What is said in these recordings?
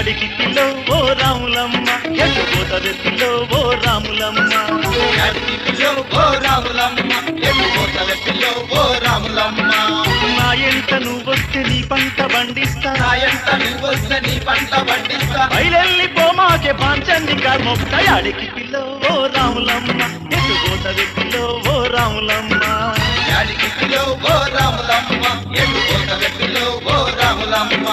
యాడికి పిల్లో ఓ రాములమ్మ ఎటు పోతది పిల్లో ఓ రాములమ్మ యాడికి పిల్లో ఓ రాములమ్మ ఎటు పోతవే పిల్లో ఓ రాములమ్మ నా ఎంట నువ్వొస్తే నీ పంట పండిస్తా నాయంత నువ్వొస్తే నీ పంట పండిస్తా బయలెల్లి పోమాకే పాంచండి కర్మొక్క యాడికి పిల్లో ఓ రాములమ్మ ఎటు పోతది పిల్లో ఓ రాములమ్మ యాడికి పిల్లో ఓ రాములమ్మ ఎటు పోతవే పిల్లో ఓ రాములమ్మ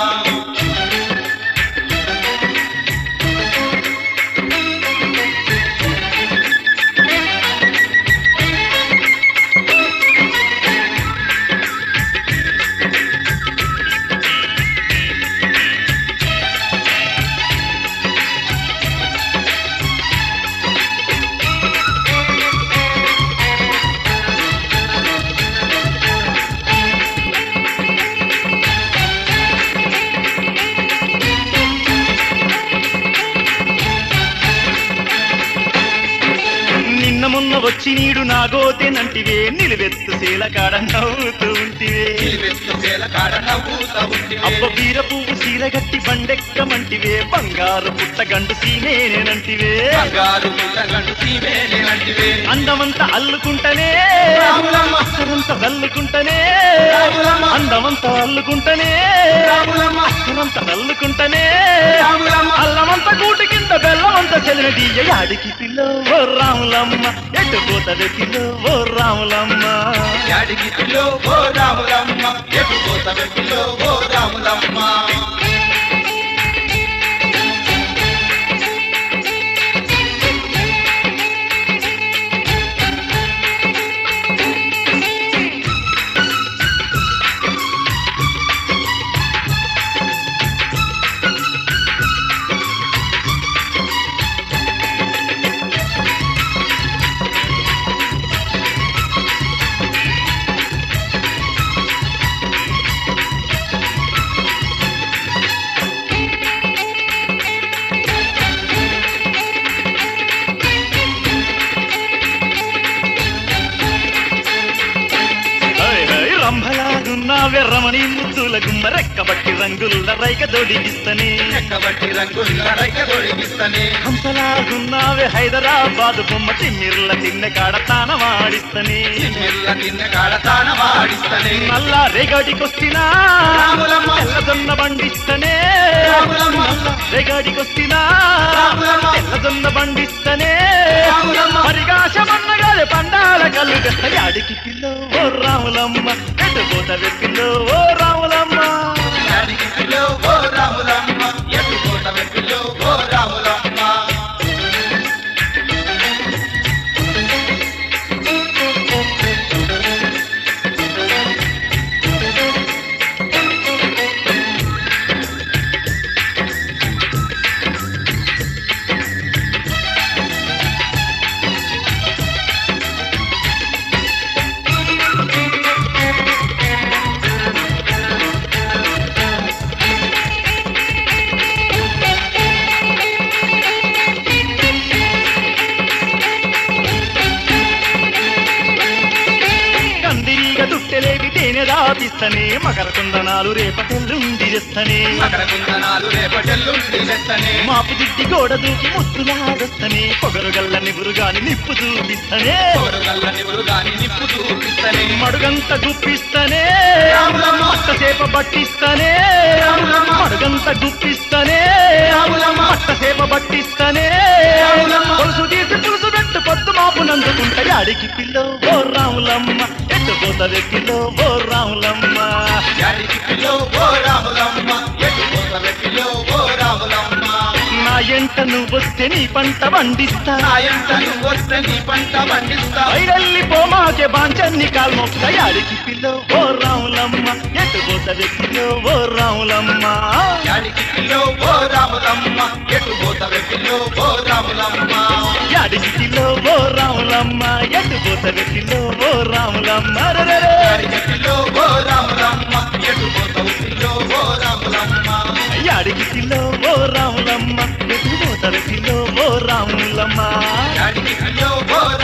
నిన్న మొన్న వచ్చి నీడు నాగోతేనంటివే నిలువెత్తు శీల కాడ నవ్వుతూ ఉంటివే నిలువెత్తు వేల కాడ నవ్వుతా ఉంటివే అబ్బ బీర పువ్వు సీరగట్టి బండెక్కమంటివే బంగారు పుట్టగండు సీనేనంటివే బంగారు పుట్టగండు సీమేనంటివే అందమంతా అల్లుకుంటనే రాములమ్మ అసరంతా దల్లుకుంటనే రాములమ్మ అందమంతా అల్లుకుంటనే రాములమ్మ అసరంతా దల్లుకుంటనే రాములమ్మ అల్లమంతా కూటి కింద బెల్లమంతా చెలినది యాడికి పిల్లో ఓ రాములమ్మ ఎటు పోతది పిల్లో ఓ రాములమ్మ యాడికి పిల్లో ఓ రాములమ్మ ఎటు పోతవే పిల్లో ఓ రాములమ్మ హై హై రంభలాగున్నావే రమణి ముద్దుల గుమ్మ రెక్కబట్టి రంగుల రైక దొడిగిస్తనే ఎక్కబట్టి రంగుల రైక తొడిగిస్తనే హంసలాగున్నావే హైదరాబాద్ బొమ్మ తిమ్మిర్ల తిన్న కాడ తానవాడిస్తనే తిమ్మిర్ల తిన్న కాడ తానవాడిస్తనే నల్ల రేగాడికొస్తినా రాములమ్మ. తెల్లదొన్న బండిస్తనే రాములమ్మ. నల్ల రేగాడికొస్తినా రాములమ్మ. తెల్లదొన్న బండిస్తనే రాములమ్మ. పరిగాశమన్నగాలి పండాల కళ్ళు యాడికి పిల్లో ఓ రాములమ్మ ఎటు పోతవే పిల్లో ఓ రాములమ్మ యాడికి పిల్లో ఓ రాములమ్మ ఎటు పోతవే పిల్లో ఓ రాములమ్మ కందిరీగ దుట్టెలేవి తేనె దాపిస్తనే మకర కుందనాలు రేపటెల్లుండి చేస్తనే అక్కడ కుందనాలు రేపటెల్లుండి నెత్తనే మాపు దిద్ది గోడ దూకి ముద్దులాడొస్తనే పొగరు గల్ల నిగురుగాని నిప్పు చూపిస్తనే గల్ల నివులు గాని నిప్పు చూపిస్తనే మడుగంత గుప్పిస్తనే రాములమ్మ. పట్టసేప బట్టిస్తనే రాములమ్మ. మడుగంత గుప్పిస్తనే రాములమ్మ. పట్టసేప బట్టిస్తనే రాములమ్మ. పొలుసు తీసి పులుసు పెట్టు పొద్దు మాపు నందుకుంట యాడికి పిల్లో ఓ రాములమ్మ ఎట్టు పోతవే పిల్లో ఓ రాములమ్మ యాడికి పిల్లో ఓ రాములమ్మ ఎటు పోతవే పిల్లో ఓ రాములమ్మ నా ఎంట నువ్వొస్తే నీ పంట పండిస్తా నాయంత నువ్వొస్తే నీ పంట పండిస్తా బయలెల్లి పోమాకే బాంచన్ని కాల్మొక్క యాడికి పిల్లో ఓ రాములమ్మ ఎటు పోతవే పిల్లో ఓ రాములమ్మ యాడికి పిల్లో ఓ రాములమ్మ ఎటు పోతవే పిల్లో ఓ రాములమ్మ యాడికి పిల్లో ఓ రాములమ్మ ఎటు పోతవే పిల్లో ఓ రాములమ్మ రరరే. యాడికి పిల్లో ఓ రాములమ్మ ఎటు పోతవు పిల్లో ఓ రాములమ్మ యాడికి పిల్లో ఓ రాములమ్మ ఎటు పోతవే పిల్లో ఓ రాములమ్మ యాడికి పిల్లో ఓ